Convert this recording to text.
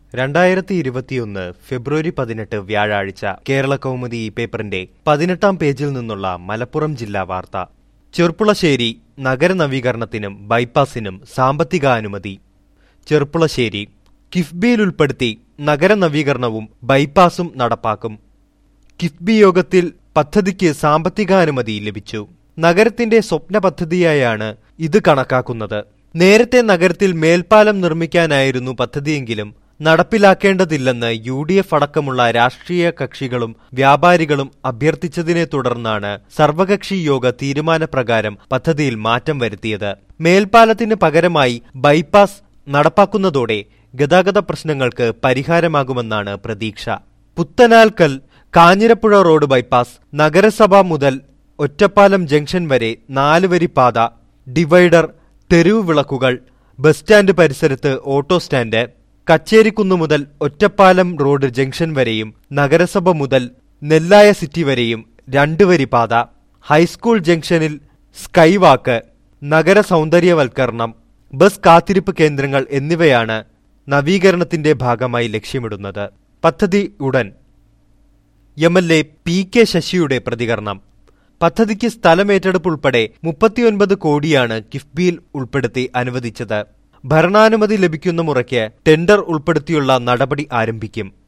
രണ്ടായിരത്തി ഇരുപത്തിയൊന്ന് ഫെബ്രുവരി പതിനെട്ട് വ്യാഴാഴ്ച കേരള കൗമുദി ഈ പേപ്പറിന്റെ പതിനെട്ടാം പേജിൽ നിന്നുള്ള മലപ്പുറം ജില്ലാ വാർത്ത ചെർപ്പുളശ്ശേരി നഗരനവീകരണത്തിനും ബൈപ്പാസിനും സാമ്പത്തികാനുമതി ചെർപ്പുളശ്ശേരി കിഫ്ബിയിൽ ഉൾപ്പെടുത്തി നഗരനവീകരണവും ബൈപ്പാസും നടപ്പാക്കും കിഫ്ബി യോഗത്തിൽ പദ്ധതിക്ക് സാമ്പത്തികാനുമതി ലഭിച്ചു നഗരത്തിന്റെ സ്വപ്ന പദ്ധതിയായാണ് ഇത് കണക്കാക്കുന്നത് നേരത്തെ നഗരത്തിൽ മേൽപ്പാലം നിർമ്മിക്കാനായിരുന്നു പദ്ധതിയെങ്കിലും നടപ്പിലാക്കേണ്ടതില്ലെന്ന് യു ഡി എഫ് അടക്കമുള്ള രാഷ്ട്രീയ കക്ഷികളും വ്യാപാരികളും അഭ്യർത്ഥിച്ചതിനെ തുടർന്നാണ് സർവകക്ഷി യോഗ തീരുമാനപ്രകാരം പദ്ധതിയിൽ മാറ്റം വരുത്തിയത് മേൽപ്പാലത്തിന് പകരമായി ബൈപ്പാസ് നടപ്പാക്കുന്നതോടെ ഗതാഗത പ്രശ്നങ്ങൾക്ക് പരിഹാരമാകുമെന്നാണ് പ്രതീക്ഷ പുത്തനാൽക്കൽ കാഞ്ഞിരപ്പുഴ റോഡ് ബൈപ്പാസ് നഗരസഭ മുതൽ ഒറ്റപ്പാലം ജംഗ്ഷൻ വരെ നാലുവരി പാത ഡിവൈഡർ തെരുവ് വിളക്കുകൾ ബസ് സ്റ്റാൻഡ് പരിസരത്ത് ഓട്ടോ സ്റ്റാൻഡ് കച്ചേരിക്കുന്ന് മുതൽ ഒറ്റപ്പാലം റോഡ് ജംഗ്ഷൻ വരെയും നഗരസഭ മുതൽ നെല്ലായ സിറ്റി വരെയും രണ്ടുവരി പാത ഹൈസ്കൂൾ ജംഗ്ഷനിൽ സ്കൈവാക്ക് നഗര സൗന്ദര്യവൽക്കരണം ബസ് കാത്തിരിപ്പ് കേന്ദ്രങ്ങൾ എന്നിവയാണ് നവീകരണത്തിന്റെ ഭാഗമായി ലക്ഷ്യമിടുന്നത് പദ്ധതി ഉടൻ M L A P K ശശിയുടെ പ്രതികരണം പദ്ധതിക്ക് സ്ഥലമേറ്റെടുപ്പ് ഉൾപ്പെടെ മുപ്പത്തിയൊൻപത് കോടിയാണ് കിഫ്ബിയിൽ ഉൾപ്പെടുത്തി അനുവദിച്ചത് ഭരണാനുമതി ലഭിക്കുന്ന മുറയ്ക്ക് ടെൻഡർ ഉൾപ്പെടുത്തിയുള്ള നടപടി ആരംഭിക്കും